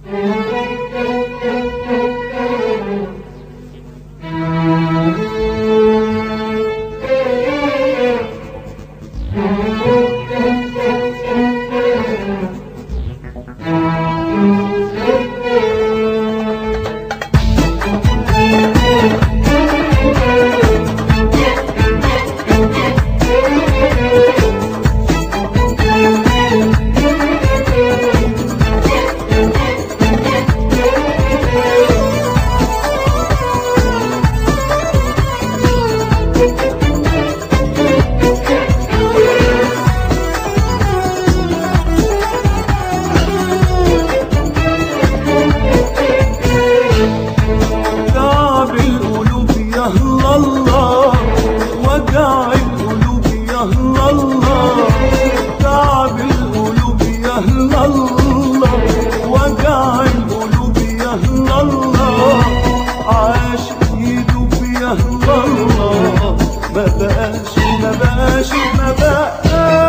تعب القلوب يا الله وجع القلوب يا الله تعب القلوب يا الله وجع القلوب يا الله عاشق يدوب يا الله ما بقاش ما بقاش ما بقاش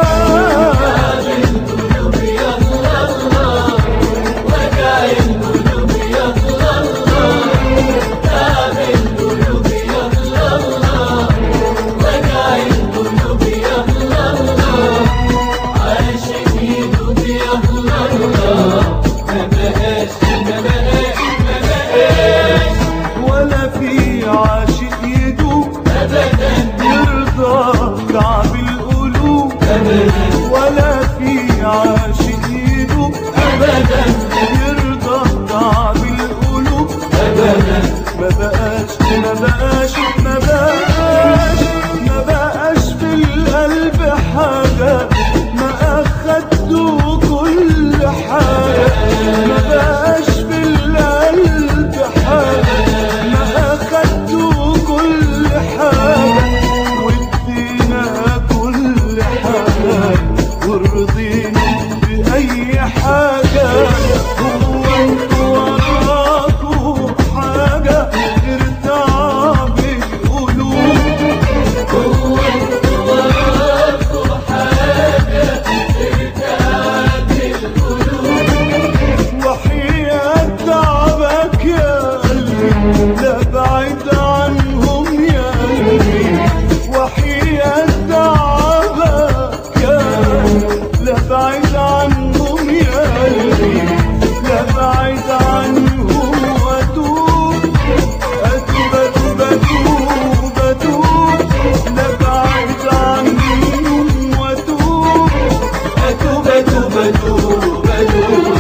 ولا في عاشق يدوب يرضى تعب القلوب ولا في عاشق يدوب يرضى تعب القلوب ما بقاش ما بقاش ما بقاش ما بقاش في القلب حاجة ما أخدته كل حاجة ما بقاش في القلب حاجة ما أخدته كل حاجة وادينا كل حاجة ورضينا بأي حاجة هو انتوا وراكوا حاجة غير تعب القلوب وحياة تعبك يا قلبي لا بعد عنهم يا قلبي وحياة تعبك يا قلبي لا بعد عنهم يا قلبي لا بعد عنهم واتوب اتوب اتوب اتوب اتوب لا بعد عنهم واتوب اتوب اتوب اتوب اتوب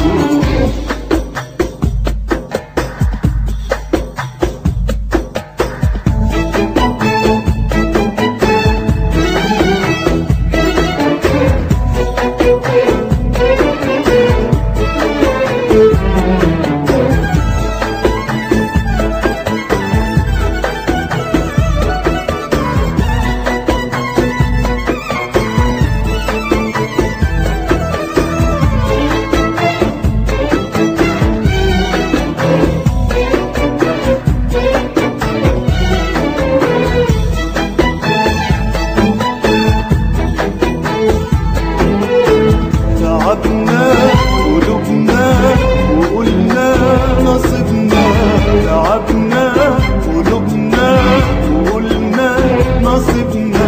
تعبنا قلوبنا وقلنا نصيبنا تعبنا قلوبنا وقلنا نصيبنا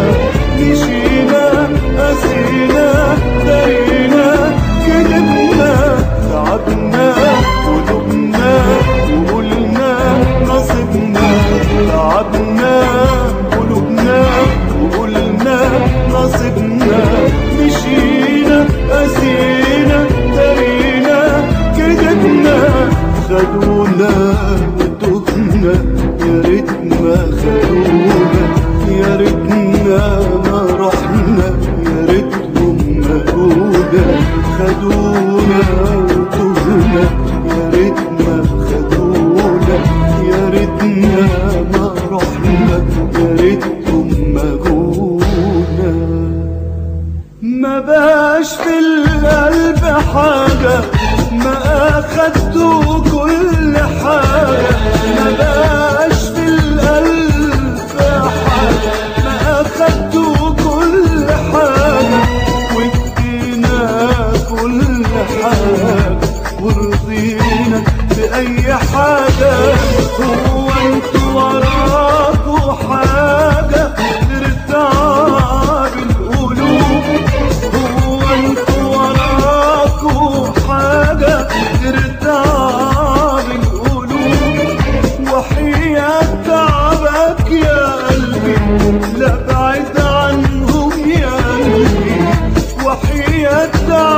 مشينا قسينا دارينا كذبنا تعبنا قلوبنا وقلنا نصيبنا تعبنا قلوبنا وقلنا نصيبنا مشينا قسينا دارينا كذبنا خدونا وتهنا يا ريت ما خدونا يا ريتنا ما رحنا يا ريتهم ما جونا خدونا وتهنا يا ريت ما خدونا يا ريتنا ما رحنا يا ريتهم ما جونا ما بقاش في القلب حاجة ما أخدته كل حاجة ما بقاش في القلب حاجة ما أخدته كل حاجة وادينا كل حاجة ورضينا بأي حاجة هو انتوا وراكوا حاجة غير تعب القلوب هو انتوا وراكوا حاجة غير تعب القلوب وحياة تعبك يا قلبي لا بعد عنهم يا قلبي وحياة تعبك